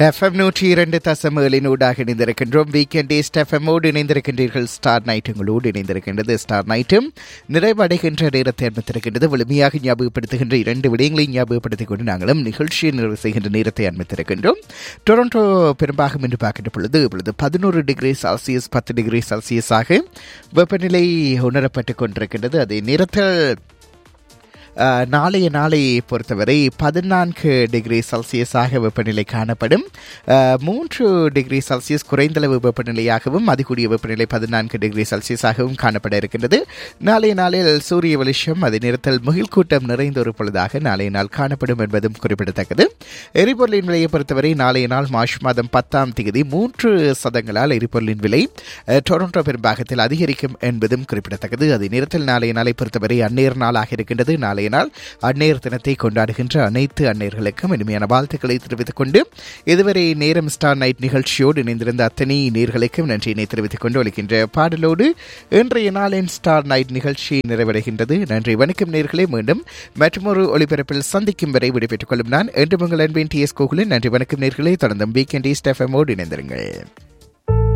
FM நூற்றி இரண்டு தசமகளின் ஊடாக இணைந்திருக்கின்றோம் வீக்கெண்ட் டேஸ்ட் எஃப்எம்மோடு இணைந்திருக்கின்றீர்கள் ஸ்டார் நைட் உங்களோடு இணைந்திருக்கின்றது ஸ்டார் நைட்டும் நிறைவடைகின்ற நேரத்தை அனுமத்திருக்கின்றது வலிமையாக ஞாபகப்படுத்துகின்ற இரண்டு விடயங்களை ஞாபகப்படுத்திக் கொண்டு நாங்களும் நிகழ்ச்சியை நிறைவு செய்கின்ற நேரத்தை அனுமத்திருக்கின்றோம் டொரண்டோ பெரும்பாகம் என்று பார்க்கின்ற பொழுது இப்பொழுது பதினோரு டிகிரி செல்சியஸ் பத்து டிகிரி செல்சியஸாக வெப்பநிலை உணரப்பட்டுக் கொண்டிருக்கின்றது அதே நேரத்தில் அஹ், நாளைய நாளை பொறுத்தவரை பதினான்கு டிகிரி செல்சியஸாக வெப்பநிலை காணப்படும் அஹ், மூன்று டிகிரி செல்சியஸ் குறைந்தளவு வெப்பநிலையாகவும் அதிகூடிய வெப்பநிலை பதினான்கு டிகிரி செல்சியஸாகவும் காணப்பட இருக்கின்றது நாளைய நாளில் சூரிய வெளிச்சம் அதே நேரத்தில் முகில் கூட்டம் நிறைந்த ஒரு பொழுதாக நாளைய நாள் காணப்படும் என்பதும் குறிப்பிடத்தக்கது எரிபொருளின் விலையை பொறுத்தவரை நாளைய நாள் மார்ச் மாதம் பத்தாம் தேதி மூன்று சதங்களால் எரிபொருளின் விலை அஹ், டொரண்டோ பெரும்பாகத்தில் அதிகரிக்கும் என்பதும் குறிப்பிடத்தக்கது அதே நேரத்தில் நாளைய நாளை பொறுத்தவரை அந்நேர் நாளாக இருக்கின்றது நாளைய நாள் அந்நேர் தினத்தை கொண்டாடுகின்ற அனைத்து அந்நேர்களுக்கும் இனிமையான வாழ்த்துக்களை தெரிவித்துக் கொண்டு இதுவரை நேரம் ஸ்டார் நைட் நிகழ்ச்சியோடு இணைந்திருந்த அத்தனை நேர்களுக்கும் நன்றியினை தெரிவித்துக் கொண்டு ஒழிக்கின்ற பாடலோடு இன்றைய நாளின் ஸ்டார் நைட் நிகழ்ச்சி நிறைவடைகின்றது நன்றி வணக்கம் நேர்களே மீண்டும் மற்றொரு ஒளிபரப்பில் சந்திக்கும் வரை விடைபெற்றுக் கொள்ளும் நான் என்று உங்கள் அன்பின் டி எஸ் கோகுலன் நன்றி வணக்கம் நேர்களே தொடர்ந்தும் வீக்கெண்ட் ஈஸ்ட் எஃப்எம்மோடு இணைந்திருங்கள்